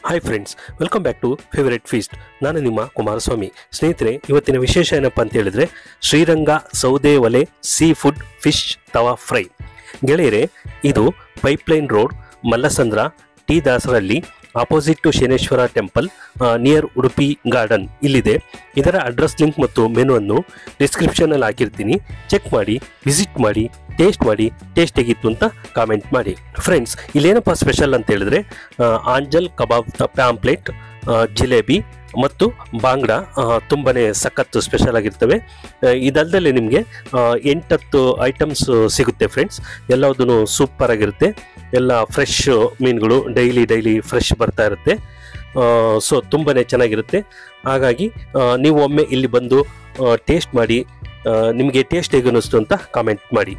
Hi friends welcome back to favourite feast ನಾನು ನಿಮ್ಮ ಕುಮಾರಸ್ವಾಮಿ ಸ್ನೇಹಿತರೆ ಇವತ್ತಿನ ವಿಶೇಷ ಏನಪ್ಪ ಅಂತ ಹೇಳಿದ್ರೆ ಶ್ರೀರಂಗ ಸೌದೆ ಒಲೆ sea food fish tawa fry ಗೆಳೆಯರೆ ಇದು ಪೈಪ್ಲೈನ್ ರೋಡ್ ಮಲ್ಲಸಂದ್ರ ಟಿ ದಾಸರಲ್ಲಿ opposite to Shaneshwara temple near Udupi garden ಇಲ್ಲಿದೆ ಇದರ ಅಡ್ರೆಸ್ ಲಿಂಕ್ ಮತ್ತು ಮೆನುವನ್ನು ಡಿಸ್ಕ್ರಿಪ್ಷನಲ್ಲಿ ಹಾಕಿರ್ತೀನಿ ಚೆಕ್ ಮಾಡಿ ವಿಸಿಟ್ ಮಾಡಿ ಟೇಸ್ಟ್ ಮಾಡಿ ಟೇಸ್ಟ್ ಹೇಗಿತ್ತು ಅಂತ ಕಾಮೆಂಟ್ ಮಾಡಿ ಫ್ರೆಂಡ್ಸ್ ಇಲ್ಲೇನಪ್ಪ ಸ್ಪೆಷಲ್ ಅಂತ ಹೇಳಿದ್ರೆ ಆ, ಆಂಜಲ್ ಕಬಾಬ್ ಪ್ಯಾಂಪ್ಲೆಟ್ ಜಿಲೇಬಿ ಮತ್ತು ಬಾಂಗ್ಡ ಆ, ತುಂಬಾನೇ ಸಖತ್ತು ಸ್ಪೆಷಲ್ ಆಗಿರ್ತವೆ ಆ, ಇದಲ್ದಲೆ ನಿಮಗೆ ಎಂಟತ್ತು ಐಟಮ್ಸ್ ಸಿಗುತ್ತೆ ಫ್ರೆಂಡ್ಸ್ ಎಲ್ಲದೂ ಸೂಪರ್ ಆಗಿರುತ್ತೆ ಎಲ್ಲ ಫ್ರೆಶ್ ಮೀನುಗಳು ಡೈಲಿ ಡೈಲಿ ಫ್ರೆಶ್ ಬರ್ತಾ ಇರುತ್ತೆ ಸೊ ತುಂಬಾನೇ ಚೆನ್ನಾಗಿರುತ್ತೆ ಹಾಗಾಗಿ ಆ, ನೀವು ಒಮ್ಮೆ ಇಲ್ಲಿ ಬಂದು ಟೇಸ್ಟ್ ಮಾಡಿ ಆ, ನಿಮಗೆ ಟೇಸ್ಟ್ ಹೇಗೆ ಅನ್ನಿಸ್ತು ಅಂತ ಕಾಮೆಂಟ್ ಮಾಡಿ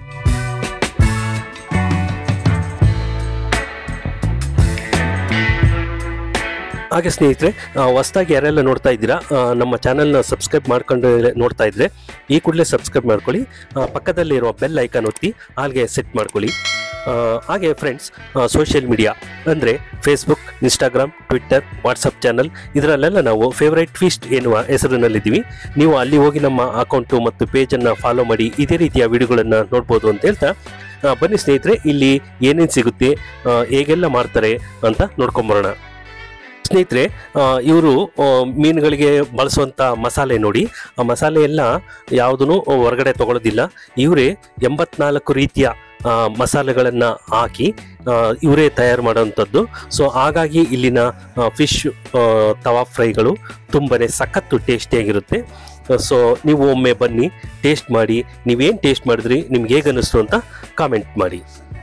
ಹಾಗೆ ಸ್ನೇಹಿತರೆ ಹೊಸದಾಗಿ ಯಾರೆಲ್ಲ ನೋಡ್ತಾ ಇದ್ದೀರಾ ಆ, ನಮ್ಮ ಚಾನಲ್ನ ಸಬ್ಸ್ಕ್ರೈಬ್ ಮಾಡ್ಕೊಂಡು ನೋಡ್ತಾ ಇದ್ರೆ ಈ ಕೂಡಲೇ ಸಬ್ಸ್ಕ್ರೈಬ್ ಮಾಡ್ಕೊಳ್ಳಿ ಆ, ಪಕ್ಕದಲ್ಲಿರುವ ಬೆಲ್ ಐಕಾನ್ ಒತ್ತಿ ಹಾಗೆ ಸೆಟ್ ಮಾಡ್ಕೊಳ್ಳಿ ಆ, ಹಾಗೆ ಫ್ರೆಂಡ್ಸ್ ಸೋಷಿಯಲ್ ಮೀಡಿಯಾ ಅಂದರೆ Facebook Instagram Twitter WhatsApp channel ಇದರಲ್ಲೆಲ್ಲ ನಾವು ಫೇವರೈಟ್ ಫೀಸ್ಟ್ ಎನ್ನುವ ಹೆಸರಿನಲ್ಲಿದ್ದೀವಿ ನೀವು ಅಲ್ಲಿ ಹೋಗಿ ನಮ್ಮ ಅಕೌಂಟು ಮತ್ತು ಪೇಜನ್ನು ಫಾಲೋ ಮಾಡಿ ಇದೇ ರೀತಿಯ ವಿಡಿಯೋಗಳನ್ನು ನೋಡ್ಬೋದು ಅಂತ ಹೇಳ್ತಾ ಆ, ಬನ್ನಿ ಸ್ನೇಹಿತರೆ ಇಲ್ಲಿ ಏನೇನು ಸಿಗುತ್ತೆ ಆ, ಹೇಗೆಲ್ಲ ಮಾಡ್ತಾರೆ ಅಂತ ನೋಡ್ಕೊಂಬರೋಣ ಸ್ನೇಹಿತರೆ ಇವರು ಮೀನುಗಳಿಗೆ ಬಳಸುವಂಥ ಮಸಾಲೆ ನೋಡಿ ಆ ಮಸಾಲೆ ಎಲ್ಲ ಯಾವುದೂ ಹೊರಗಡೆ ತಗೊಳ್ಳೋದಿಲ್ಲ ಇವರೇ ಎಂಬತ್ನಾಲ್ಕು ರೀತಿಯ ಆ, ಮಸಾಲೆಗಳನ್ನು ಹಾಕಿ ಇವರೇ ತಯಾರು ಮಾಡೋವಂಥದ್ದು ಸೊ ಹಾಗಾಗಿ ಇಲ್ಲಿನ ಫಿಶ್ ತವಾ ಫ್ರೈಗಳು ತುಂಬನೇ ಸಖತ್ತು ಟೇಸ್ಟಿಯಾಗಿರುತ್ತೆ ಸೊ ನೀವು ಒಮ್ಮೆ ಬನ್ನಿ ಟೇಸ್ಟ್ ಮಾಡಿ ನೀವೇನು ಟೇಸ್ಟ್ ಮಾಡಿದ್ರಿ ನಿಮ್ಗೆ ಹೇಗೆ ಅನ್ನಿಸ್ತು ಅಂತ ಕಾಮೆಂಟ್ ಮಾಡಿ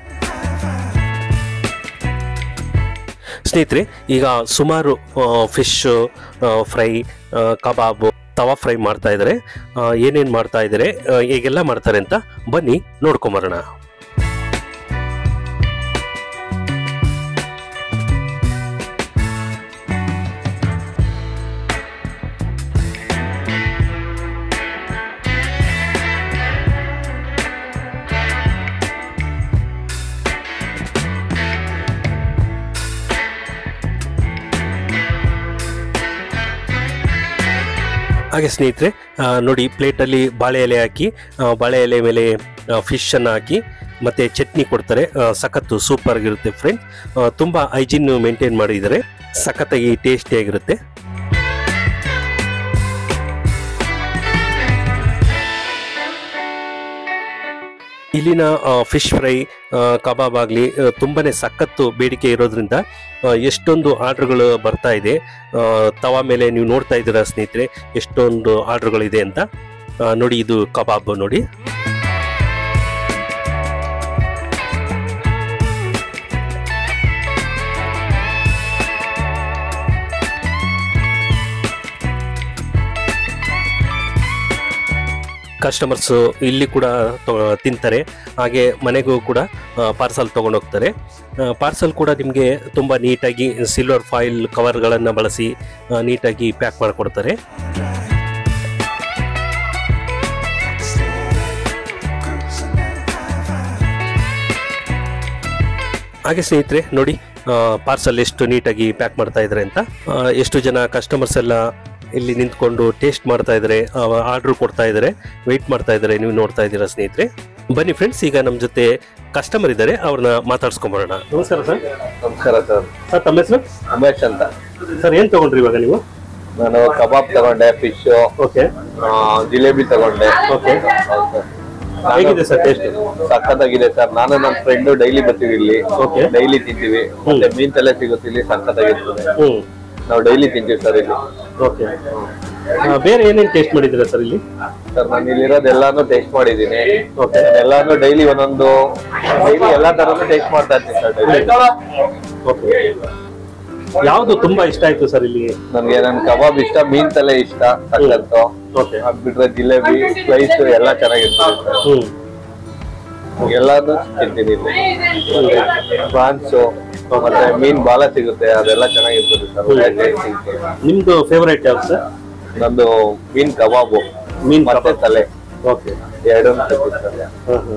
ಸ್ನೇಹಿತರೆ ಈಗ ಸುಮಾರು fish fry kebab tawa fry ಮಾಡ್ತಾ ಇದ್ದಾರೆ ಏನೇನು ಮಾಡ್ತಾ ಇದ್ದಾರೆ ಆ, ಹೇಗೆಲ್ಲ ಮಾಡ್ತಾರೆ ಅಂತ ಬನ್ನಿ ನೋಡ್ಕೊಂಬರೋಣ ಹಾಗೆ ಸ್ನೇಹಿತರೆ ಆ, ನೋಡಿ ಪ್ಲೇಟಲ್ಲಿ ಬಾಳೆ ಎಲೆ ಹಾಕಿ ಆ, ಬಾಳೆ ಎಲೆ ಮೇಲೆ ಫಿಶನ್ನು ಹಾಕಿ ಮತ್ತೆ ಚಟ್ನಿ ಕೊಡ್ತಾರೆ ಆ, ಸಖತ್ತು ಸೂಪರ್ ಆಗಿರುತ್ತೆ ಫ್ರೆಂಡ್ ತುಂಬ ಹೈಜಿನ್ ಮೇಂಟೈನ್ ಮಾಡಿದ್ದಾರೆ ಸಖತ್ತಾಗಿ ಟೇಸ್ಟಿಯಾಗಿರುತ್ತೆ ಇಲ್ಲಿನ ಫಿಶ್ ಫ್ರೈ ಕಬಾಬ್ ಆಗಲಿ ತುಂಬಾನೇ ಸಖತ್ತು ಬೇಡಿಕೆ ಇರೋದ್ರಿಂದ ಆ, ಎಷ್ಟೊಂದು ಆರ್ಡ್ರ್ಗಳು ಬರ್ತಾ ಇದೆ ಆ, ತವಾ ಮೇಲೆ ನೀವು ನೋಡ್ತಾ ಇದ್ದೀರಾ ಸ್ನೇಹಿತರೆ ಎಷ್ಟೊಂದು ಆರ್ಡ್ರ್ಗಳಿದೆ ಅಂತ ಆ, ನೋಡಿ ಇದು ಕಬಾಬ್ ನೋಡಿ ಕಸ್ಟಮರ್ಸ್ ಇಲ್ಲಿ ಕೂಡ ತೊ- ತಿಂತಾರೆ ಹಾಗೆ ಮನೆಗೂ ಕೂಡ ಪಾರ್ಸಲ್ ಹೋಗ್ತಾರೆ ಪಾರ್ಸಲ್ ಕೂಡ ನಿಮಗೆ ತುಂಬ ನೀಟಾಗಿ ಸಿಲ್ವರ್ ಫಾಯಿಲ್ ಕವರ್ಗಳನ್ನು ಬಳಸಿ ಆ, ನೀಟಾಗಿ ಪ್ಯಾಕ್ ಮಾಡಿಕೊಡ್ತಾರೆ ಹಾಗೆ ಸ್ನೇಹಿತರೆ ನೋಡಿ ಪಾರ್ಸಲ್ ಎಷ್ಟು ನೀಟಾಗಿ ಪ್ಯಾಕ್ ಮಾಡ್ತಾ ಇದ್ದಾರೆ ಅಂತ ಆ, ಎಷ್ಟು ಜನ ಕಸ್ಟಮರ್ಸ್ ಎಲ್ಲ ಇಲ್ಲಿ ನಿಂತ್ಕೊಂಡು ಟೇಸ್ಟ್ ಮಾಡ್ತಾ ಇದ್ದಾರೆ ಆರ್ಡರ್ ಕೊಡ್ತಾ ಇದ್ದಾರೆ ವೆಯ್ಟ್ ಮಾಡ್ತಾ ಇದ್ದಾರೆ ನೀವು ನೋಡ್ತಾ ಇದ್ದೀರಾ ಸ್ನೇಹಿತರೆ ಬನ್ನಿ ಫ್ರೆಂಡ್ಸ್ ಈಗ ನಮ್ಮ ಜೊತೆ ಕಸ್ಟಮರ್ ಇದ್ದಾರೆ ಅವ್ರನ್ನ ಮಾತಾಡ್ಸ್ಕೊಂಬರೋಣ ನಮಸ್ಕಾರ ಸರ್ ನಮಸ್ಕಾರ ಸರ್ ಸರ್ ತಮ್ಮ ಹೆಸರು ಉಮೇಶ್ ಅಂತ ಸರ್ ಏನು ತಗೊಂಡ್ರಿ ಇವಾಗ ನೀವು ನಾನು ಕಬಾಬ್ ತಗೊಂಡೆ ಫಿಶ್ ಓಕೆ ಜಿಲೇಬಿ ತಗೊಂಡೆ ಓಕೆ ಹೌದು ಸರ್. ಹೇಗಿದೆ ಸರ್ ಟೇಸ್ಟ್ ಸಖತ್ತಾಗಿದೆ ಸರ್ ನಾನು ನನ್ನ ಫ್ರೆಂಡ್ ಡೈಲಿ ಬರ್ತೀವಿ ಇಲ್ಲಿ Okay. ಡೈಲಿ ತಿಂತೀವಿ ಮತ್ತೆ ಮೀನ್ ತಲೆ ಸಿಗುತ್ತೆ ಇಲ್ಲಿ ಸಖತ್ತಾಗಿರ್ತದೆ ಹ್ಞೂ ನಾವು ಡೈಲಿ ತಿಂತೀವಿ ಸರ್ ಇಲ್ಲಿ ಓಕೆ ಬೇರೆ ಏನೇನು ಟೇಸ್ಟ್ ಮಾಡಿದ್ದೀರಾ ಸರ್ ಇಲ್ಲಿ ಸರ್ ನಾನು ಇಲ್ಲಿರೋದು ಎಲ್ಲಾನು ಟೇಸ್ಟ್ ಮಾಡಿದ್ದೀನಿ ಓಕೆ ಎಲ್ಲಾನು ಡೈಲಿ ಒಂದೊಂದು ಡೈಲಿ ಎಲ್ಲಾ ತರನು ಟೇಸ್ಟ್ ಮಾಡ್ತಾ ಇರ್ತೀನಿ ಸರ್ ಡೈಲಿ ಓಕೆ ಯಾವುದು ತುಂಬಾ ಇಷ್ಟ ಆಯ್ತು ಸರ್ ಇಲ್ಲಿ ನನ್ಗೆ ನನ್ ಕಬಾಬ್ ಇಷ್ಟ ಮೀನ್ ತಲೆ ಇಷ್ಟ ಸಖತ್ತು ಓಕೆ ಅದ್ ಬಿಟ್ರೆ ಜಿಲೇಬಿ ಸ್ಲೈಸ್ ಎಲ್ಲ ಚೆನ್ನಾಗಿರ್ತದೆ ಸರ್ ಹ್ಞೂ ಎಲ್ಲಾನು ತಿಂತೀನಿ ಇಲ್ಲಿ ಪ್ರಾನ್ಸ್ ಮತ್ತೆ ಮೀನ್ ಬಾಲ ಸಿಗುತ್ತೆ ಅದೆಲ್ಲ ಚೆನ್ನಾಗಿರ್ತದೆ ಸರ್ ಒಳ್ಳೆ taste ಸಿಗುತ್ತೆ. ನಿಮ್ದು ಫೇವರೇಟ್ ಯಾವ್ದು ಸರ್ ನಂದು ಮೀನ್ ಕಬಾಬು ಮೀನ್ ಮತ್ತೆ ಕಬಾಬ್. ತಲೆ ಓಕೆ ಎರಡನ್ನೂ ಸಿಗುತ್ತೆ ಸರ್ ಹಾಂ ಹಾಂ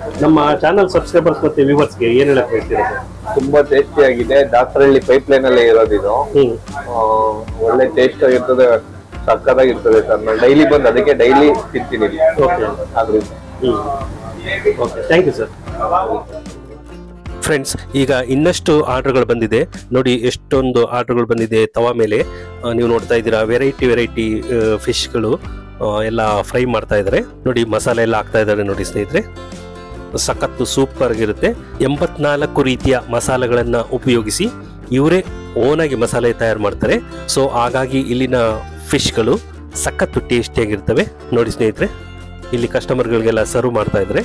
ನಮ್ಮ ಚಾನಲ್ ಸಬ್ಸ್ಕ್ರೈಬರ್ಸ್ ಮತ್ತೆ ವ್ಯೂವರ್ಸ್ಗೆ ಏನ್ ಹೇಳಕ್ ಬಯಸ್ತೀರಾ ಸರ್ ತುಂಬಾ ಟೇಸ್ಟಿ ಆಗಿದೆ ದಾಸರಳ್ಳಿ ಪೈಪ್ ಲೈನ್ ಅಲ್ಲೇ ಇರೋದು ಇದು ಹ್ಮ್ ಆ, ಒಳ್ಳೆ ಟೇಸ್ಟ್ ಆಗಿರ್ತದೆ ಸಕ್ಕತ್ತಾಗಿರ್ತದೆ ಸರ್ ನಾನು ಡೈಲಿ ಬಂದು ಅದಕ್ಕೆ ಡೈಲಿ ತಿಂತೀನಿ ಇಲ್ಲಿ. ಓಕೆ ಆದ್ರಿಂದ hmm okay thank you sir friends ಈಗ ಇನ್ನಷ್ಟು ಆರ್ಡರ್ಗಳು ಬಂದಿದೆ ನೋಡಿ ಎಷ್ಟೊಂದು ಆರ್ಡರ್ಗಳು ಬಂದಿದೆ ತವಾ ಮೇಲೆ ಆ, ನೀವು ನೋಡ್ತಾ ಇದ್ದೀರಾ ವೆರೈಟಿ ವೆರೈಟಿ ಫಿಶ್ಗಳು ಎಲ್ಲ ಫ್ರೈ ಮಾಡ್ತಾ ಇದ್ದಾರೆ ನೋಡಿ ಮಸಾಲೆ ಎಲ್ಲ ಹಾಕ್ತಾ ಇದ್ದಾರೆ ನೋಡಿ ಸ್ನೇಹಿತರೆ ಸಖತ್ತು ಸೂಪರ್ ಆಗಿರುತ್ತೆ ಎಂಬತ್ನಾಲ್ಕು ರೀತಿಯ ಮಸಾಲೆಗಳನ್ನ ಉಪಯೋಗಿಸಿ ಇವರೇ ಓನಾಗಿ ಮಸಾಲೆ ತಯಾರು ಮಾಡ್ತಾರೆ ಸೊ ಹಾಗಾಗಿ ಇಲ್ಲಿನ ಫಿಶ್ಗಳು ಸಖತ್ತು ಟೇಸ್ಟಿಯಾಗಿರ್ತವೆ ನೋಡಿ ಸ್ನೇಹಿತರೆ ಇಲ್ಲಿ ಕಸ್ಟಮರ್ಗಳಿಗೆಲ್ಲ ಸರ್ವ್ ಮಾಡ್ತಾ ಇದ್ದಾರೆ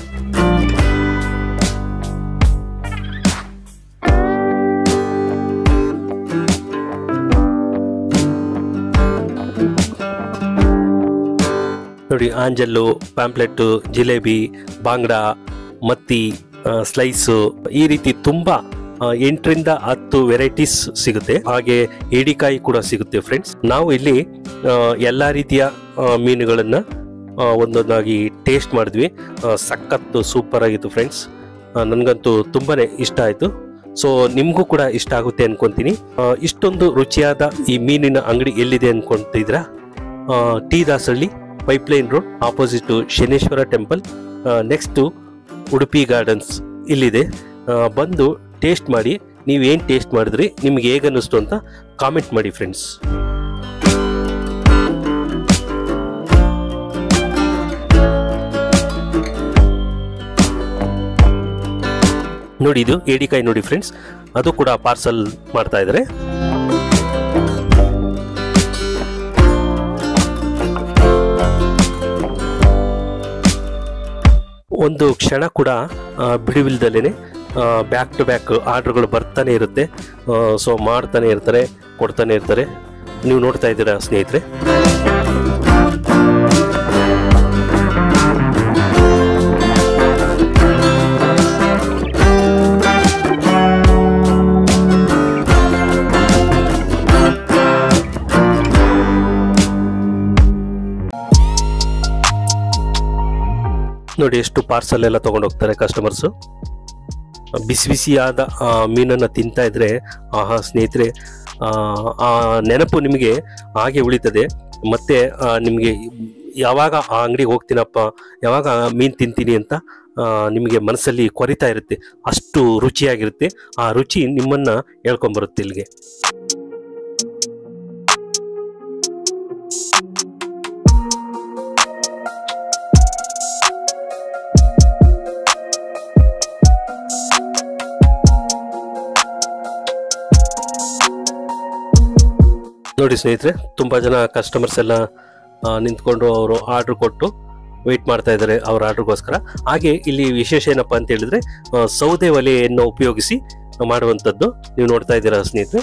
ನೋಡಿ ಆಂಜಲ್ಲು ಪ್ಯಾಂಪ್ಲೆಟ್ ಜಿಲೇಬಿ ಬಾಂಗ್ಡಾ ಮತ್ತಿ ಆ, ಸ್ಲೈಸು ಈ ರೀತಿ ತುಂಬಾ ಆ, ಎಂಟರಿಂದ ಹತ್ತು ವೆರೈಟೀಸ್ ಸಿಗುತ್ತೆ ಹಾಗೆ ಏಡಿಕಾಯಿ ಕೂಡ ಸಿಗುತ್ತೆ ಫ್ರೆಂಡ್ಸ್ ನಾವು ಇಲ್ಲಿ ಆ, ಎಲ್ಲಾ ರೀತಿಯ ಆ, ಮೀನುಗಳನ್ನ ಆ, ಒಂದೊಂದಾಗಿ ಟೇಸ್ಟ್ ಮಾಡಿದ್ವಿ ಆ, ಸಖತ್ತು ಸೂಪರ್ ಆಗಿತ್ತು ಫ್ರೆಂಡ್ಸ್ ನನಗಂತೂ ತುಂಬಾನೇ ಇಷ್ಟ ಆಯ್ತು ಸೊ ನಿಮಗೂ ಕೂಡ ಇಷ್ಟ ಆಗುತ್ತೆ ಅನ್ಕೊಂತೀನಿ ಆ, ಇಷ್ಟೊಂದು ರುಚಿಯಾದ ಈ ಮೀನಿನ ಅಂಗಡಿ ಎಲ್ಲಿದೆ ಅನ್ಕೊಂತಿದ್ರಾ ಆ, T Dasahalli pipeline road opposite Shaneshwara temple next Udupi gardens ಇಲ್ಲಿದೆ ಆ, ಬಂದು ಟೇಸ್ಟ್ ಮಾಡಿ ನೀವು ಏನು ಟೇಸ್ಟ್ ಮಾಡಿದ್ರಿ ನಿಮ್ಗೆ ಹೇಗೆ ಅನ್ನಿಸ್ತು ಅಂತ ಕಾಮೆಂಟ್ ಮಾಡಿ ಫ್ರೆಂಡ್ಸ್ ನೋಡಿ ಇದು ಏಡಿಕಾಯಿ ನೋಡಿ ಫ್ರೆಂಡ್ಸ್ ಅದು ಕೂಡ ಪಾರ್ಸಲ್ ಮಾಡ್ತಾ ಇದ್ದಾರೆ ಒಂದು ಕ್ಷಣ ಕೂಡ ಆ, ಬಿಡುವಿಲ್ದಲೇನೆ ಬ್ಯಾಕ್ ಟು ಬ್ಯಾಕ್ ಆರ್ಡರ್ಗಳು ಬರ್ತಾನೆ ಇರುತ್ತೆ ಸೊ ಮಾಡ್ತಾನೆ ಇರ್ತಾರೆ ಕೊಡ್ತಾನೆ ಇರ್ತಾರೆ ನೀವು ನೋಡ್ತಾ ಇದ್ದೀರಾ ಸ್ನೇಹಿತರೆ ನೋಡಿ ಎಷ್ಟು ಪಾರ್ಸಲ್ ಎಲ್ಲ ತಗೊಂಡು ಹೋಗ್ತಾರೆ ಕಸ್ಟಮರ್ಸು ಬಿಸಿ ಬಿಸಿಯಾದ ಆ, ಮೀನನ್ನ ತಿಂತಾ ಇದ್ರೆ ಆಹಾ ಸ್ನೇಹಿತರೆ ಆ, ಆ ನೆನಪು ನಿಮಗೆ ಹಾಗೆ ಉಳಿತದೆ ಮತ್ತೆ ಆ, ನಿಮಗೆ ಯಾವಾಗ ಆ ಅಂಗಡಿಗೆ ಹೋಗ್ತೀನಪ್ಪ ಯಾವಾಗ ಆ ಮೀನ್ ತಿಂತೀನಿ ಅಂತ ಆ, ನಿಮಗೆ ಮನಸ್ಸಲ್ಲಿ ಕೊರಿತಾ ಇರುತ್ತೆ ಅಷ್ಟು ರುಚಿಯಾಗಿರುತ್ತೆ ಆ ರುಚಿ ನಿಮ್ಮನ್ನ ಹೇಳ್ಕೊಂಬರುತ್ತೆ ಇಲ್ಲಿಗೆ ನೋಡಿ ಸ್ನೇಹಿತರೆ ತುಂಬಾ ಜನ ಕಸ್ಟಮರ್ಸ್ ಎಲ್ಲ ಆ, ನಿಂತ್ಕೊಂಡು ಅವರು ಆರ್ಡರ್ ಕೊಟ್ಟು ವೆಯ್ಟ್ ಮಾಡ್ತಾ ಇದ್ದಾರೆ ಅವ್ರ ಆರ್ಡರ್ಗೋಸ್ಕರ ಹಾಗೆ ಇಲ್ಲಿ ವಿಶೇಷ ಏನಪ್ಪಾ ಅಂತ ಹೇಳಿದ್ರೆ ಆ, ಸೌದೆ ಒಲೆಯನ್ನು ಉಪಯೋಗಿಸಿ ಮಾಡುವಂಥದ್ದು ನೀವು ನೋಡ್ತಾ ಇದ್ದೀರಾ ಸ್ನೇಹಿತರೆ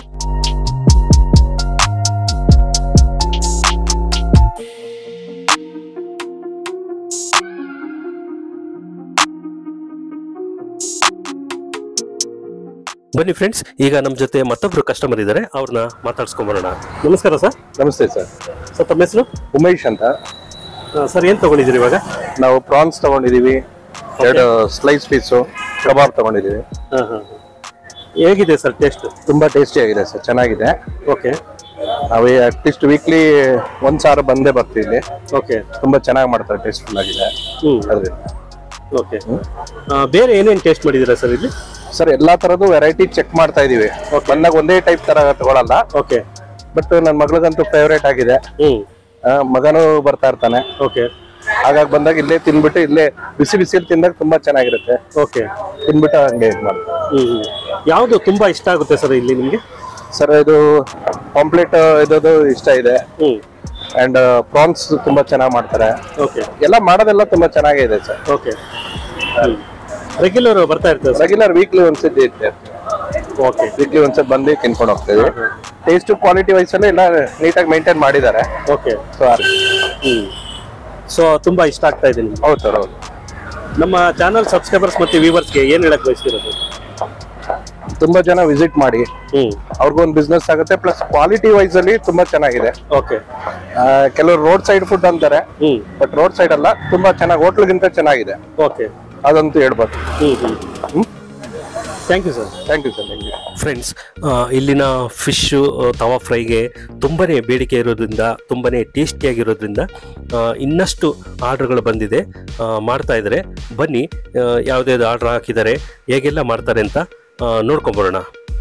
ಬನ್ನಿ ಫ್ರೆಂಡ್ಸ್ ಈಗ ನಮ್ಮ ಜೊತೆ ಮತ್ತೊಬ್ರು ಕಸ್ಟಮರ್ ಇದ್ದಾರೆ ಅವ್ರನ್ನ ಮಾತಾಡ್ಸ್ಕೊಂಬರೋಣ ನಮಸ್ಕಾರ ಸರ್ ನಮಸ್ತೆ ಸರ್ ಸರ್ ತಮ್ಮ ಹೆಸರು ಉಮೇಶ್ ಅಂತ ಸರ್ ಏನ್ ತಗೊಂಡಿದ್ದೀರಿ ಇವಾಗ ನಾವು ಪ್ರಾನ್ಸ್ ತಗೊಂಡಿದೀವಿ ಎರಡು ಸ್ಲೈಸ್ ಪೀಸು ಕಬಾಬ್ ತಗೊಂಡಿದೀವಿ ಹೇಗಿದೆ ಸರ್ ಟೇಸ್ಟ್ ತುಂಬಾ ಟೇಸ್ಟಿ ಆಗಿದೆ ಸರ್ ಚೆನ್ನಾಗಿದೆ ಓಕೆ ನಾವು ಅಟ್ಲೀಸ್ಟ್ ವೀಕ್ಲಿ ಒಂದ್ ಸಾವಿರ ಬಂದೇ ಬರ್ತೀವಿ ಇಲ್ಲಿ ಓಕೆ ತುಂಬಾ ಚೆನ್ನಾಗಿ ಮಾಡ್ತಾರೆ ಟೇಸ್ಟ್ಫುಲ್ ಆಗಿದೆ ಹ್ಮ್ ಅದ್ರಿಂದ ಓಕೆ ಬೇರೆ ಏನೇನು ಟೇಸ್ಟ್ ಮಾಡಿದ್ದೀರಾ ಸರ್ ಇಲ್ಲಿ ಸರ್ ಎಲ್ಲಾ ತರದ್ದು ವೆರೈಟಿ ಚೆಕ್ ಮಾಡ್ತಾ ಇದೀವಿ ಬಂದಾಗ ಒಂದೇ ಟೈಪ್ ತರ ತಗೊಳಲ್ಲ ಓಕೆ ಬಟ್ ನನ್ನ ಮಗಳಿಗಂತೂ ಫೇವರೇಟ್ ಆಗಿದೆ ಹ್ಮ್ ಆ, ಮಗನೂ ಬರ್ತಾ ಇರ್ತಾನೆ ಓಕೆ ಹಾಗಾಗಿ ಬಂದಾಗ ಇಲ್ಲೇ ತಿನ್ಬಿಟ್ಟು ಇಲ್ಲೇ ಬಿಸಿ ಬಿಸಿಲಿ ತಿಂದಾಗ ತುಂಬಾ ಚೆನ್ನಾಗಿರುತ್ತೆ ಓಕೆ ತಿನ್ಬಿಟ್ಟು ಹಂಗೆ ಇದು ಮಾಡ್ತಾರೆ ಹ್ಮ್ ಯಾವುದು ತುಂಬಾ ಇಷ್ಟ ಆಗುತ್ತೆ ಸರ್ ಇಲ್ಲಿ ನಿಮಗೆ ಸರ್ ಇದು ಪಾಂಪ್ಲೆಟ್ ಇದ್ದು ಇಷ್ಟ ಇದೆ ಹ್ಮ್ ಅಂಡ್ ಪ್ರಾನ್ಸ್ ತುಂಬಾ ಚೆನ್ನಾಗಿ ಮಾಡ್ತಾರೆ ಓಕೆ ಎಲ್ಲ ಮಾಡೋದೆಲ್ಲ ತುಂಬಾ ಚೆನ್ನಾಗಿದೆ ಸರ್ ಓಕೆ ರೆಗ್ಯುಲರ್ ಬರ್ತಾ ಇರ್ತದೆ ಸರ್ ರೆಗ್ಯುಲರ್ ವೀಕ್ಲಿ ಒಂದ್ಸತಿ ಇರುತ್ತೆ ಓಕೆ ವೀಕ್ಲಿ ಒಂದ್ಸತಿ ಬಂದು ತಿನ್ಕೊಂಡು ಹೋಗ್ತೀವಿ ಟೇಸ್ಟ್ ಕ್ವಾಲಿಟಿ ವೈಸ್ ಎಲ್ಲ ಎಲ್ಲ ನೀಟಾಗಿ ಮೇಂಟೈನ್ ಮಾಡಿದ್ದಾರೆ ಓಕೆ ಸೊ ಹ್ಮ್ ಸೊ ತುಂಬಾ ಇಷ್ಟ ಆಗ್ತಾ ಇದೆ ನಿಮ್ಗೆ ಹೌದು ಸರ್ ಹೌದು ನಮ್ಮ ಚಾನಲ್ ಸಬ್ಸ್ಕ್ರೈಬರ್ಸ್ ಮತ್ತೆ ವ್ಯೂವರ್ಸ್ಗೆ ಏನ್ ಹೇಳಕ್ ಬಯಸ್ತಿರೋದು ತುಂಬಾ ಜನ ವಿಸಿಟ್ ಮಾಡಿ ಹ್ಮ್ ಅವ್ರಿಗೊಂದು ಬಿಸ್ನೆಸ್ ಆಗುತ್ತೆ ಪ್ಲಸ್ ಕ್ವಾಲಿಟಿ ವೈಸ್ ಅಲ್ಲಿ ತುಂಬಾ ಚೆನ್ನಾಗಿದೆ ಓಕೆ ಆ, ಕೆಲವರು ರೋಡ್ ಸೈಡ್ ಫುಡ್ ಅಂತಾರೆ ಹ್ಮ್ ಬಟ್ ರೋಡ್ ಸೈಡ್ ಅಲ್ಲ ತುಂಬಾ ಚೆನ್ನಾಗಿ ಹೋಟ್ಲ್ಗಿಂತ ಚೆನ್ನಾಗಿದೆ ಓಕೆ ಅದಂತೂ ಹೇಳ್ಬೋದು thank you sir thank you sir thank you friends ಇಲ್ಲಿನ ಫಿಶ್ಶು ತವಾ ಫ್ರೈಗೆ ತುಂಬನೇ ಬೇಡಿಕೆ ಇರೋದ್ರಿಂದ ತುಂಬನೇ ಟೇಸ್ಟಿಯಾಗಿರೋದ್ರಿಂದ ಆ, ಇನ್ನಷ್ಟು ಆರ್ಡರ್ಗಳು ಬಂದಿದೆ ಆ, ಮಾಡ್ತಾ ಇದ್ದಾರೆ ಬನ್ನಿ ಯಾವುದ್ಯಾವ್ದು ಆರ್ಡರ್ ಹಾಕಿದ್ದಾರೆ ಹೇಗೆಲ್ಲ ಮಾಡ್ತಾರೆ ಅಂತ ಆ, ನೋಡ್ಕೊಂಬರೋಣ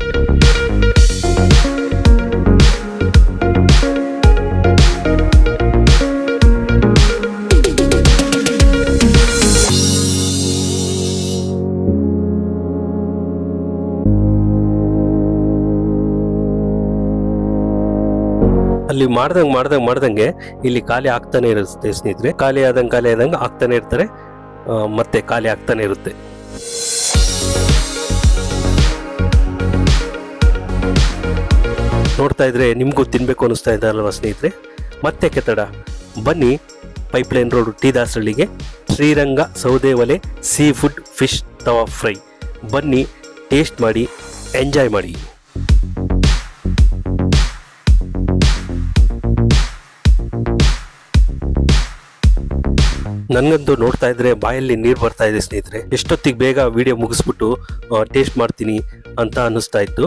ಅಲ್ಲಿ ಮಾಡ್ದಂಗೆ ಮಾಡ್ದಂಗೆ ಮಾಡ್ದಂಗೆ ಇಲ್ಲಿ ಖಾಲಿ ಆಗ್ತಾನೆ ಇರುತ್ತೆ ಸ್ನೇಹಿತರೆ ಖಾಲಿ ಆದಂಗೆ ಖಾಲಿ ಆದಂಗೆ ಆಗ್ತಾನೆ ಇರ್ತಾರೆ ಆ, ಮತ್ತೆ ಖಾಲಿ ಆಗ್ತಾನೆ ಇರುತ್ತೆ ನೋಡ್ತಾ ಇದ್ರೆ ನಿಮಗೂ ತಿನ್ಬೇಕು ಅನಿಸ್ತಾ ಇದೆ ಅಲ್ವಾ ಸ್ನೇಹಿತರೆ ಮತ್ತೆ ಕೆತ್ತಡ ಬನ್ನಿ ಪೈಪ್ಲೈನ್ ರೋಡ್ ಟಿ ದಾಸಹಳ್ಳಿಗೆ ಶ್ರೀರಂಗ ಸೌದೆ ಒಲೆ sea food fish tawa fry ಬನ್ನಿ ಟೇಸ್ಟ್ ಮಾಡಿ ಎಂಜಾಯ್ ಮಾಡಿ ನನಗಂತೂ ನೋಡ್ತಾ ಇದ್ರೆ ಬಾಯಲ್ಲಿ ನೀರು ಬರ್ತಾ ಇದೆ ಸ್ನೇಹಿತರೆ ಎಷ್ಟೊತ್ತಿಗೆ ಬೇಗ ವಿಡಿಯೋ ಮುಗಿಸ್ಬಿಟ್ಟು ಟೇಸ್ಟ್ ಮಾಡ್ತೀನಿ ಅಂತ ಅನ್ನಿಸ್ತಾ ಇತ್ತು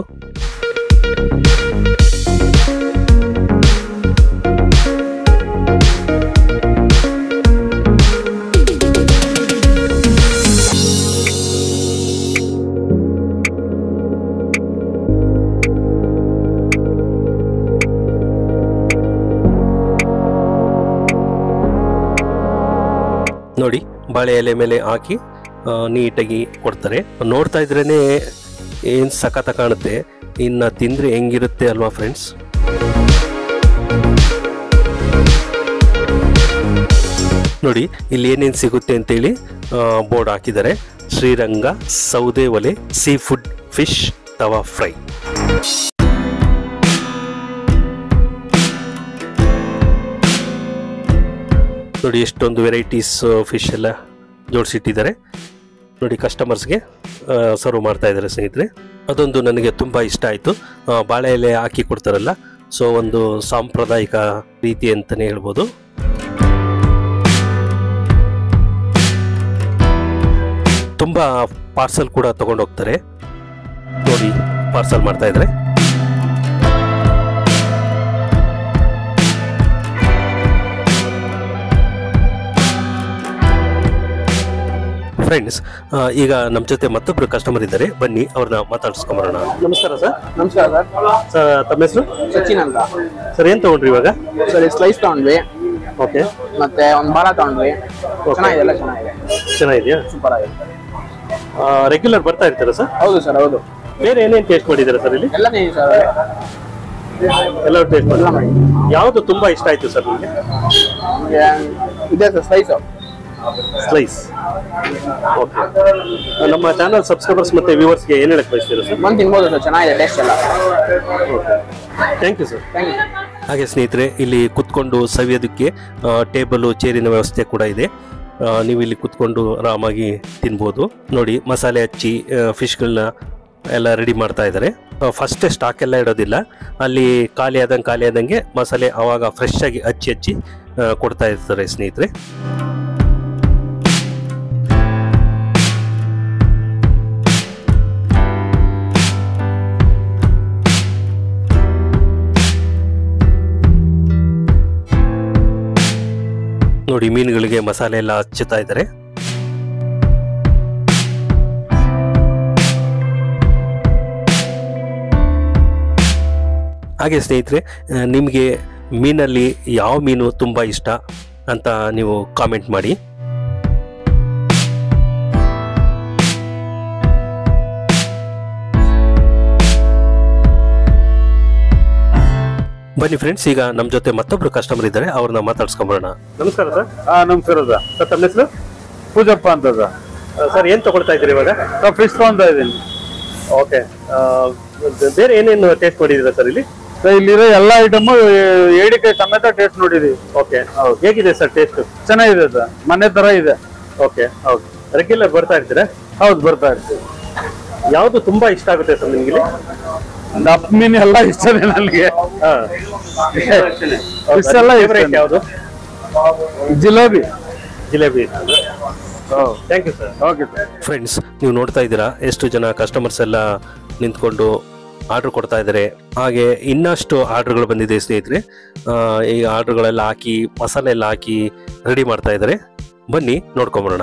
ನೋಡಿ ಬಾಳೆ ಎಲೆ ಮೇಲೆ ಹಾಕಿ ಆ, ನೀಟಾಗಿ ಕೊಡ್ತಾರೆ ನೋಡ್ತಾ ಇದ್ರೇನೆ ಏನು ಸಖತ ಕಾಣುತ್ತೆ ಇನ್ನ ತಿಂದ್ರೆ ಹೆಂಗಿರುತ್ತೆ ಅಲ್ವಾ ಫ್ರೆಂಡ್ಸ್ ನೋಡಿ ಇಲ್ಲಿ ಏನೇನು ಸಿಗುತ್ತೆ ಅಂತೇಳಿ ಬೋರ್ಡ್ ಹಾಕಿದ್ದಾರೆ ಶ್ರೀರಂಗ ಸೌದೆ ಒಲೆ sea food fish tawa fry ನೋಡಿ ಎಷ್ಟೊಂದು ವೆರೈಟೀಸ್ ಫಿಶ್ ಎಲ್ಲ ಜೋಡಿಸಿಟ್ಟಿದ್ದಾರೆ ನೋಡಿ ಕಸ್ಟಮರ್ಸ್ಗೆ ಸರ್ವ್ ಮಾಡ್ತಾ ಇದ್ದಾರೆ ಸ್ನೇಹಿತರೆ ಅದೊಂದು ನನಗೆ ತುಂಬ ಇಷ್ಟ ಆಯಿತು ಬಾಳೆ ಎಲೆ ಹಾಕಿ ಕೊಡ್ತಾರಲ್ಲ ಸೊ ಒಂದು ಸಾಂಪ್ರದಾಯಿಕ ರೀತಿ ಅಂತಲೇ ಹೇಳ್ಬೋದು ತುಂಬ ಪಾರ್ಸಲ್ ಕೂಡ ತಗೊಂಡು ಹೋಗ್ತಾರೆ ನೋಡಿ ಪಾರ್ಸಲ್ ಮಾಡ್ತಾ ಇದ್ದಾರೆ ಫ್ರೆಂಡ್ಸ್ ಈಗ ನಮ್ಮ ಜೊತೆ ಮತ್ತೊಬ್ರು ಕಸ್ಟಮರ್ ಇದ್ದಾರೆ ಬನ್ನಿ ಅವ್ರನ್ನ ಮಾತಾಡಿಸ್ಕೊಂಬರೋಣ ನಮಸ್ಕಾರ ಸರ್ ನಮಸ್ಕಾರ ಸರ್ ಸರ್ ತಮ್ಮ ಹೆಸರು ಸಚಿನ್ ಅಂತ ಸರ್ ಏನು ತಗೊಂಡ್ರಿ ಇವಾಗ ಸರ್ ಸ್ಲೈಸ್ ತಗೊಂಡ್ವಿ ಓಕೆ ಮತ್ತೆ ಒಂದು ಬಾಳ ತಗೊಂಡ್ವಿ ಚೆನ್ನಾಗಿದೆ ಎಲ್ಲ ಚೆನ್ನಾಗಿದೆ ಚೆನ್ನಾಗಿದೆಯಾ ಸೂಪರ್ ಆಗಿದೆ ರೆಗ್ಯುಲರ್ ಬರ್ತಾ ಇರ್ತೀರಾ ಸರ್ ಹೌದು ಸರ್ ಹೌದು ಬೇರೆ ಏನೇನು ಟೇಸ್ಟ್ ಮಾಡಿದ್ದೀರಾ ಸರ್ ಇಲ್ಲಿ ಎಲ್ಲನೇ ಇದೆ ಸರ್ ಎಲ್ಲ ಟೇಸ್ಟ್ ಎಲ್ಲ ಮಾಡಿ ಮಾಡಿ ಯಾವುದು ತುಂಬ ಇಷ್ಟ ಆಯಿತು ಸರ್ ನಿಮಗೆ ನಮಗೆ ಇದೆ ಸರ್ ಸ್ಲೈಸು ಸ್ಲೈಸ್ ಓಕೆ ನಮ್ಮ ಚಾನಲ್ ಸಬ್ಸ್ಕ್ರೈಬರ್ಸ್ ಮತ್ತು ವ್ಯೂವರ್ಸ್ಗೆ ಏನು ಹೇಳಕ್ಕೆ ಬಯಸ್ತೀರಾ ಸರ್ ಬಂದು ತಿನ್ಬೋದು ಸರ್ ಚೆನ್ನಾಗಿದೆ ಟೇಸ್ಟ್ ಎಲ್ಲ thank you sir thank you ಹಾಗೆ ಸ್ನೇಹಿತರೆ ಇಲ್ಲಿ ಕುತ್ಕೊಂಡು ಸವಿಯೋದಕ್ಕೆ ಟೇಬಲು ಚೇರಿನ ವ್ಯವಸ್ಥೆ ಕೂಡ ಇದೆ ಆ, ನೀವು ಇಲ್ಲಿ ಕುತ್ಕೊಂಡು ಆರಾಮಾಗಿ ತಿನ್ಬೋದು ನೋಡಿ ಮಸಾಲೆ ಹಚ್ಚಿ ಫಿಶ್ಗಳನ್ನ ಎಲ್ಲ ರೆಡಿ ಮಾಡ್ತಾ ಇದ್ದಾರೆ ಫಸ್ಟೇ ಸ್ಟಾಕ್ ಎಲ್ಲ ಇಡೋದಿಲ್ಲ ಅಲ್ಲಿ ಖಾಲಿ ಆದಂಗೆ ಖಾಲಿ ಆದಂಗೆ ಮಸಾಲೆ ಆವಾಗ ಫ್ರೆಶ್ ಆಗಿ ಹಚ್ಚಿ ಹಚ್ಚಿ ಆ, ಕೊಡ್ತಾ ಇರ್ತಾರೆ ಸ್ನೇಹಿತರೆ ನೋಡಿ ಮೀನುಗಳಿಗೆ ಮಸಾಲೆ ಎಲ್ಲ ಹಚ್ಚುತ್ತಾ ಇದ್ದಾರೆ ಹಾಗೆ ಸ್ನೇಹಿತರೆ ಆ, ನಿಮಗೆ ಮೀನಲ್ಲಿ ಯಾವ ಮೀನು ತುಂಬ ಇಷ್ಟ ಅಂತ ನೀವು ಕಾಮೆಂಟ್ ಮಾಡಿ ಬನ್ನಿ ಫ್ರೆಂಡ್ಸ್ ಈಗ ನಮ್ಮ ಜೊತೆ ಮತ್ತೊಬ್ರು ಕಸ್ಟಮರ್ ಇದ್ದಾರೆ ಅವ್ರನ್ನ ಮಾತಾಡ್ಸ್ಕೊಂಬರೋಣ ನಮಸ್ಕಾರ ಸರ್ ಹಾ ನಮಸ್ಕಾರ ಸರ್ ಸರ್ ತಮ್ಮ ಹೆಸರು ಪೂಜಪ್ಪ ಅಂತ ಸರ್ ಸರ್ ಏನ್ ತಗೊಳ್ತಾ ಇದ್ದೀರಿ ಇವಾಗ ಸರ್ ಫಿಶ್ ತಗೊಂತ ಇದ್ದೀನಿ ಓಕೆ ಬೇರೆ ಏನೇನು ಟೇಸ್ಟ್ ಮಾಡಿದ್ದೀರಾ ಸರ್ ಇಲ್ಲಿ ಸರ್ ಇಲ್ಲಿರೋ ಎಲ್ಲ ಐಟಮ್ ಏಡಿಕಾಯಿ ಸಮೇತ ಟೇಸ್ಟ್ ನೋಡಿದೀವಿ ಓಕೆ ಹೇಗಿದೆ ಸರ್ ಟೇಸ್ಟ್ ಚೆನ್ನಾಗಿದೆ ಸರ್ ಮನೆ ತರ ಇದೆ ಓಕೆ ಹೌದು ರೆಗ್ಯುಲರ್ ಬರ್ತಾ ಇರ್ತೀರಾ ಹೌದು ಬರ್ತಾ ಇರ್ತೀವಿ ಯಾವುದು ತುಂಬಾ ಇಷ್ಟ ಆಗುತ್ತೆ ಸರ್ ನಿಮ್ಗೆ ಇಲ್ಲಿ ದಪ್ಪ ಮೀನು ಎಲ್ಲ ಇಷ್ಟನೇ ನನಗೆ ಹಾ ಫಿಶ್ ಎಲ್ಲ ಫೇವ್ರೇಟ್ ಇಷ್ಟ ಯಾವುದು jalebi jalebi thank you sir okay sir friends ನೀವು ನೋಡ್ತಾ ಇದ್ದೀರಾ ಎಷ್ಟು ಜನ ಕಸ್ಟಮರ್ಸ್ ಎಲ್ಲ ನಿಂತ್ಕೊಂಡು ಆರ್ಡರ್ ಕೊಡ್ತಾ ಇದ್ದಾರೆ ಹಾಗೆ ಇನ್ನಷ್ಟು ಆರ್ಡರ್ಗಳು ಬಂದಿದೆ ಸ್ನೇಹಿತರೆ ಆ, ಈ ಆರ್ಡರ್ಗಳೆಲ್ಲ ಹಾಕಿ ಮಸಾಲೆ ಎಲ್ಲ ಹಾಕಿ ರೆಡಿ ಮಾಡ್ತಾ ಇದ್ದಾರೆ ಬನ್ನಿ ನೋಡ್ಕೊಂಬರೋಣ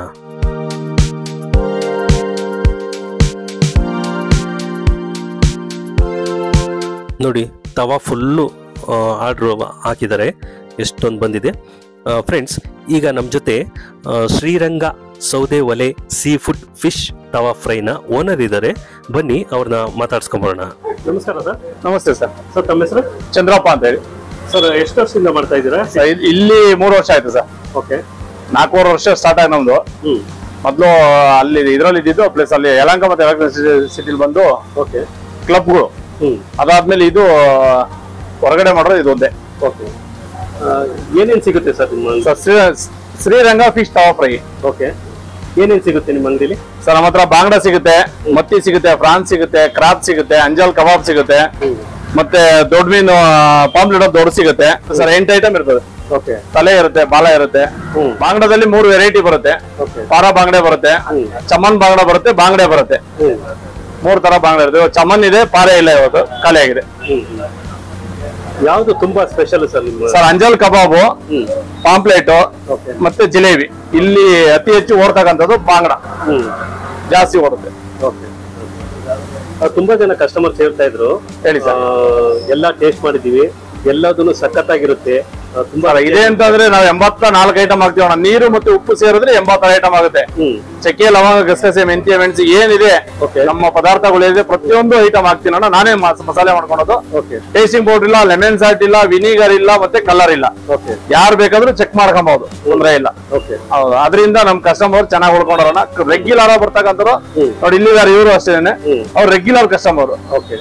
ನೋಡಿ ತವಾ ಫುಲ್ಲು ಆರ್ಡ್ರ್ ಹಾಕಿದ್ದಾರೆ ಎಷ್ಟೊಂದು ಬಂದಿದೆ ಫ್ರೆಂಡ್ಸ್ ಈಗ ನಮ್ಮ ಜೊತೆ ಆ, ಶ್ರೀರಂಗ ಸೌದೆ ಒಲೆ ಸೀ ಫುಡ್ ಫಿಶ್ ತವಾ ಫ್ರೈನ ಓನರ್ ಇದ್ದಾರೆ ಬನ್ನಿ ಅವ್ರನ್ನ ಮಾತಾಡ್ಸ್ಕೊಂಬರೋಣ ನಮಸ್ಕಾರ ಸರ್ ನಮಸ್ತೆ ಸರ್ ಸರ್ ತಮ್ಮ ಹೆಸರು ಚಂದ್ರಪ್ಪ ಅಂತ ಹೇಳಿ ಸರ್ ಎಷ್ಟು ವರ್ಷದಿಂದ ಮಾಡ್ತಾ ಇದ್ದೀರಾ ಸರ್, ಇಲ್- ಇಲ್ಲಿ ಮೂರು ವರ್ಷ ಆಯ್ತು ಸರ್ ಓಕೆ ನಾಲ್ಕೂವರೆ ವರ್ಷ ಸ್ಟಾರ್ಟ್ ಆಗಿ ನಮ್ದು ಹ್ಮ್ ಮೊದಲು ಅಲ್ಲಿ ಇದ್ರಲ್ಲಿ ಇದ್ದಿದ್ದು ಪ್ಲಸ್ ಅಲ್ಲಿ ಯಲಹಂಕ ಮತ್ತೆ ಎಲೆಕ್ಟ್ರಿಕ್ ಸಿಟಿಲಿ ಬಂದು ಓಕೆ ಕ್ಲಬ್ಗಳು ಹ್ಮ್ ಅದಾದ್ಮೇಲೆ ಇದು ಹೊರಗಡೆ ಮಾಡೋದು ಇದು ಒಂದೇ ಓಕೆ ಏನೇನು ಸಿಗುತ್ತೆ ಸರ್ ನಿಮ್ಮ sir Sri- Sriranga fish tawa fry okay ಏನೇನು ಸಿಗುತ್ತೆ ನಿಮ್ಮ ಅಂಗಡಿಲಿ ಸರ್ ನಮ್ಮ ಹತ್ರ ಬಾಂಗ್ಡಾ ಸಿಗುತ್ತೆ ಮತ್ತಿ ಸಿಗುತ್ತೆ ಫ್ರಾನ್ಸ್ ಸಿಗುತ್ತೆ ಕ್ರಾಪ್ ಸಿಗುತ್ತೆ ಅಂಜಲ್ ಕಬಾಬ್ ಸಿಗುತ್ತೆ ಮತ್ತೆ ದೊಡ್ಡ ಮೀನು ಪಾಂಪ್ಲೆಟ್ ದೊಡ್ಡ ಸಿಗುತ್ತೆ ಸರ್ ಎಂಟು ಐಟಮ್ ಇರ್ತದೆ ಓಕೆ ತಲೆ ಇರುತ್ತೆ ಬಾಲ ಇರುತ್ತೆ ಹ್ಮ್. ಬಾಂಗ್ಡಾದಲ್ಲಿ ಮೂರು ವೆರೈಟಿ ಬರುತ್ತೆ ಓಕೆ ಪಾರ ಬಾಂಗ್ಡೆ ಬರುತ್ತೆ ಚಮನ್ ಬಾಂಗ್ಡಾ ಬರುತ್ತೆ ಬಾಂಗ್ಡೆ ಬರುತ್ತೆ ಹ್ಮ್ ಮೂರ್ ತರ ಬಾಂಗ್ಡೆ ಇರುತ್ತೆ ಇವತ್ತು ಚಮನ್ ಇದೆ ಪಾರೆ ಇಲ್ಲ ಇವತ್ತು ಖಾಲಿ ಆಗಿದೆ ಯಾವುದು ತುಂಬಾ ಸ್ಪೆಷಲ್ ಸರ್ ನಿಮ್ಮ ಸರ್ ಅಂಜಲ್ ಕಬಾಬು ಹ್ಮ್ ಪಾಂಪ್ಲೇಟ್ ಓಕೆ ಮತ್ತೆ ಜಿಲೇಬಿ ಇಲ್ಲಿ ಅತಿ ಹೆಚ್ಚು ಓಡ್ತಕ್ಕಂಥದ್ದು ಬಾಂಗ್ಡಾ ಹ್ಮ್ ಜಾಸ್ತಿ ಓಡುತ್ತೆ ಓಕೆ ತುಂಬಾ ಜನ ಕಸ್ಟಮರ್ಸ್ ಹೇಳ್ತಾ ಇದ್ರು ಹೇಳಿ ಸರ್. ಆ, ಎಲ್ಲ ಟೇಸ್ಟ್ ಮಾಡಿದೀವಿ ಎಲ್ಲದನ್ನು ಸಖತ್ತಾಗಿರುತ್ತೆ ಆ, ತುಂಬಾ ಸರ್ ಇದೆ ಅಂತಂದ್ರೆ ನಾವು ಎಂಬತ್ತ ನಾಲ್ಕು ಐಟಮ್ ಹಾಕ್ತೀವಿ ಅಣ್ಣ ನೀರು ಮತ್ತೆ ಉಪ್ಪು ಸೇರಿದ್ರೆ ಎಂಬತ್ತಾರು ಐಟಮ್ ಆಗುತ್ತೆ ಹ್ಮ್ ಚಕ್ಕೆ ಲವಂಗ ಗಸಗಸೆ ಮೆಂತ್ಯ ಮೆಣಸಿ ಏನಿದೆ Okay. ನಮ್ಮ ಪದಾರ್ಥಗಳಿದೆ ಪ್ರತಿಯೊಂದು ಐಟಮ್ ಹಾಕ್ತೀನಿ ಅಣ್ಣ ನಾನೇ ಮಸ- ಮಸಾಲೆ ಮಾಡ್ಕೊಳೋದು ಓಕೆ ಟೇಸ್ಟಿಂಗ್ ಪೌಡರ್ ಇಲ್ಲ ಲೆಮನ್ ಸಾಲ್ಟ್ ಇಲ್ಲ ವಿನಿಗರ್ ಇಲ್ಲ ಮತ್ತೆ ಕಲರ್ ಇಲ್ಲ ಓಕೆ ಯಾರು ಬೇಕಾದ್ರೂ ಚೆಕ್ ಮಾಡ್ಕೊಬಹುದು ತೊಂದ್ರೆ ಇಲ್ಲ ಓಕೆ ಹೌದು ಅದರಿಂದ ನಮ್ ಕಸ್ಟಮರ್ ಚೆನ್ನಾಗಿ ಉಳ್ಕೊಂಡವ್ರನ್ನ ರೆಗ್ಯುಲರ್ ಬರ್ತಾಕಂತಾರು ಹ್ಮ್. ನೋಡಿ ಇಲ್ಲಿದ್ದಾರೆ ಇವರು ಅಷ್ಟೇನೆ ಹ್ಮ್. ಅವ್ರು ರೆಗ್ಯುಲರ್ ಕಸ್ಟಮರ್ ಓಕೆ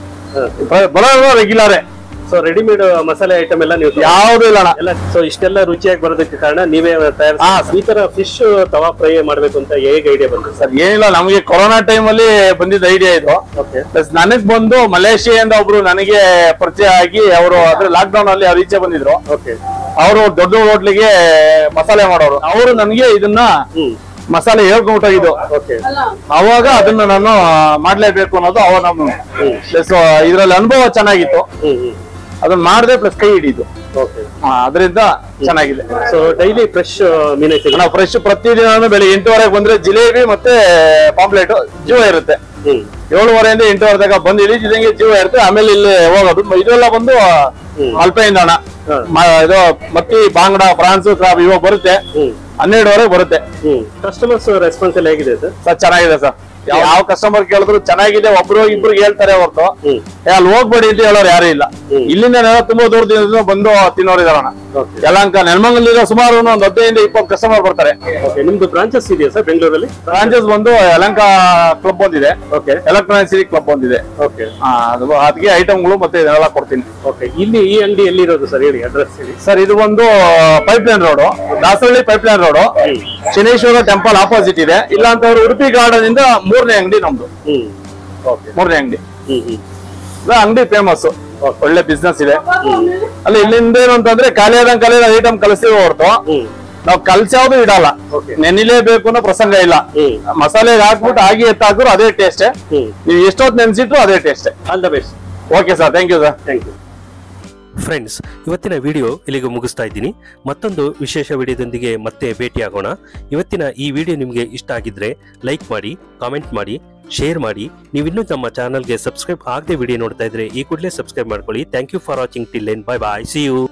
ಬರೋರು ರೆಗ್ಯುಲರೇ ಸೊ ರೆಡಿಮೇಡ್ ಮಸಾಲೆ ಐಟಮ್ ಎಲ್ಲ ನೀವು ಯಾವ್ದು ಇಲ್ಲ ಅಣ್ಣ ಎಲ್ಲ ಸೊ ಇಷ್ಟೆಲ್ಲ ರುಚಿಯಾಗಿ ಬರೋದಕ್ಕೆ ಕಾರಣ ನೀವೇ ತಯಾರಿಸಿ ಹಾ, ಈ ತರ ಫಿಶ್ ತವಾ ಫ್ರೈ ಮಾಡ್ಬೇಕು ಅಂತ ಹೇಗೆ ಐಡಿಯಾ ಬಂತು ಸರ್ ಸರ್ ಏನಿಲ್ಲ ನಮಗೆ ಕೊರೋನಾ ಟೈಮ್ ಅಲ್ಲಿ ಬಂದಿದ್ದ ಐಡಿಯಾ ಇದು ಓಕೆ ಪ್ಲಸ್ ನನಗ್ ಬಂದು ಮಲೇಷಿಯಾದಿಂದ ಒಬ್ರು ನನಗೆ ಪರಿಚಯ ಆಗಿ ಅವರು ಅದ್ರ ಲಾಕ್ ಡೌನ್ ಅಲ್ಲಿ ಅವ್ರು ಈಚೆ ಬಂದಿದ್ರು ಓಕೆ ಅವರು ದೊಡ್ಡ ಹೋಟ್ಲಿಗೆ ಮಸಾಲೆ ಮಾಡೋರು ಅವರು ನನಗೆ ಇದನ್ನ ಹ್ಮ್ ಮಸಾಲೆ ಹೇಳ್ಕೊಂಡೋಗಿದ್ದು ಓಕೆ ಅವಾಗ ಅದನ್ನ ನಾನು ಮಾಡ್ಲೇಬೇಕು ಅನ್ನೋದು ಅವಾಗ ನಮ್ಮ ಪ್ಲಸ್ ಇದ್ರಲ್ಲಿ ಅನುಭವ ಚೆನ್ನಾಗಿತ್ತು ಹ್ಮ್ ಹ್ಮ್ ಅದನ್ನ ಮಾಡದೆ ಪ್ಲಸ್ ಕೈ ಹಿಡಿದು ಓಕೆ ಅದರಿಂದ ಚೆನ್ನಾಗಿದೆ ಸೊ ಡೈಲಿ ಫ್ರೆಶ್ ಮೀನೇ ಸಿಗುತ್ತೆ ನಾವು ಫ್ರೆಶ್ ಪ್ರತಿದಿನ ಬೆಳಿಗ್ಗೆ ಎಂಟುವರೆಗೆ ಬಂದ್ರೆ ಜಿಲೇಬಿ ಮತ್ತೆ ಪಾಂಪ್ಲೇಟ್ ಜೀವ ಇರುತ್ತೆ ಹ್ಮ್ ಏಳುವರೆಯಿಂದ ಎಂಟುವರೆ ತನಕ ಬಂದು ಇಳಿದಿದಂಗೆ ಜೀವ ಇರುತ್ತೆ ಆಮೇಲೆ ಇಲ್ಲಿ ಹೋಗೋದು ಇದೆಲ್ಲ ಬಂದು ಅಲ್ಪೆಯಿಂದ ಹಣ ಹಾ. ಮ- ಇದು ಮತ್ತಿ ಬಾಂಗ್ಡಾ ಫ್ರಾನ್ಸ್ ಕ್ರಾಬ್ ಇವಾಗ ಬರುತ್ತೆ ಹ್ಮ್ ಹನ್ನೆರಡುವರೆಗೆ ಬರುತ್ತೆ ಹ್ಮ್ ಕಸ್ಟಮರ್ಸ್ ರೆಸ್ಪಾನ್ಸ್ ಎಲ್ಲ ಹೇಗಿದೆ ಸರ್ ಸರ್ ಚೆನ್ನಾಗಿದೆ ಸರ್ ಯಾವ ಕಸ್ಟಮರ್ ಕೇಳಿದ್ರು ಚೆನ್ನಾಗಿದೆ ಒಬ್ರು ಇಬ್ರು ಹೇಳ್ತಾರೆ ಹೊರತು ಹ್ಮ್ ಏ, ಅಲ್ಲಿ ಹೋಗ್ಬೇಡಿ ಅಂತ ಹೇಳೋರು ಯಾರು ಇಲ್ಲ ಹ್ಮ್. ಇಲ್ಲಿಂದ ತುಂಬಾ ದೂರದಿಂದ ಬಂದು ತಿನ್ನೋರು ಇದಾರಣ ಓಕೆ ಯಲಹಂಕ ನೆಲಮಂಗಲಿರೋ ಸುಮಾರು ಒಂದು ಹದಿನೈದು ಇಪ್ಪತ್ತು ಕಸ್ಟಮರ್ ಬರ್ತಾರೆ ಓಕೆ ನಿಮ್ದು ಬ್ರಾಂಚಸ್ ಇದೆಯಾ ಸರ್ ಬೆಂಗಳೂರಲ್ಲಿ ಬ್ರಾಂಚಸ್ ಬಂದು ಯಲಹಂಕ ಕ್ಲಬ್ ಒಂದಿದೆ ಓಕೆ ಎಲೆಕ್ಟ್ರಾನಿಕ್ ಸಿಟಿ ಕ್ಲಬ್ ಒಂದಿದೆ ಓಕೆ ಆ, ಅದು ಅದಕ್ಕೆ ಐಟಮ್ಗಳು ಮತ್ತೆ ಇದೆಲ್ಲ ಕೊಡ್ತೀನಿ ಓಕೆ ಇಲ್ಲಿ ಈ ಅಂಗಡಿ ಎಲ್ಲಿರೋದು ಸರ್ ಹೇಳಿ ಅಡ್ರೆಸ್ ಹೇಳಿ ಸರ್ ಇದು ಒಂದು pipeline road Dasarahalli pipeline road Shaneshwara temple opposite ಇದೆ ಇಲ್ಲ ಅಂತಂದ್ರೆ ಉಡುಪಿ ಗಾರ್ಡನ್ ಇಂದ ಮೂರನೇ ಅಂಗಡಿ ನಮ್ದು ಹ್ಮ್ ಓಕೆ ಮೂರನೇ ಅಂಗಡಿ ಹ್ಮ್ ಹ್ಮ್ ಅಂಗಡಿ ಫೇಮಸ್ ಒಳ್ಳೆ ಬಿಸ್ನೆಸ್ ಇದೆ ಅಲ್ಲಿ ಇಲ್ಲಿಂದ ಏನು ಅಂತಂದ್ರೆ ಖಾಲಿಯಾದಂಗ್ ಖಾಲಿಯಾದ ಐಟಮ್ ಕಲಿಸ್ತೀವಿ ಹೊರತು ಹ್ಮ್ ನಾವು ಕಲ್ಸ್ಯಾವ್ದು ಇಡಲ್ಲ Okay. ನೆನಿಲೇಬೇಕು ಅನ್ನೋ ಪ್ರಸಂಗ ಇಲ್ಲ ಹ್ಮ್ ಮಸಾಲೆ ಹಾಕ್ಬಿಟ್ಟು ಆಗಿ ಎತ್ತಾಕಿದ್ರು ಅದೇ ಟೇಸ್ಟ್ ಹ್ಮ್ ನೀವು ಎಷ್ಟೊತ್ತು ನೆನ್ಸಿಟ್ರು ಅದೇ taste all the best okay sir thank you sir thank you friends ಇವತ್ತಿನ ವಿಡಿಯೋ ಇಲ್ಲಿಗೆ ಮುಗಿಸ್ತಾ ಇದ್ದೀನಿ ಮತ್ತೊಂದು ವಿಶೇಷ ವಿಡಿಯೋದೊಂದಿಗೆ ಮತ್ತೆ ಭೇಟಿಯಾಗೋಣ ಇವತ್ತಿನ ಈ ವಿಡಿಯೋ ನಿಮಗೆ ಇಷ್ಟ ಆಗಿದ್ರೆ ಲೈಕ್ ಮಾಡಿ ಕಾಮೆಂಟ್ ಮಾಡಿ ಶೇರ್ ಮಾಡಿ ನೀವಿನ್ನೂ ನಮ್ಮ ಚಾನಲ್ಗೆ ಸಬ್ಸ್ಕ್ರೈಬ್ ಆಗದೆ ವಿಡಿಯೋ ನೋಡ್ತಾ ಇದ್ರೆ ಈ ಕೂಡಲೇ ಸಬ್ಸ್ಕ್ರೈಬ್ ಮಾಡ್ಕೊಳ್ಳಿ thank you for watching till then bye bye see you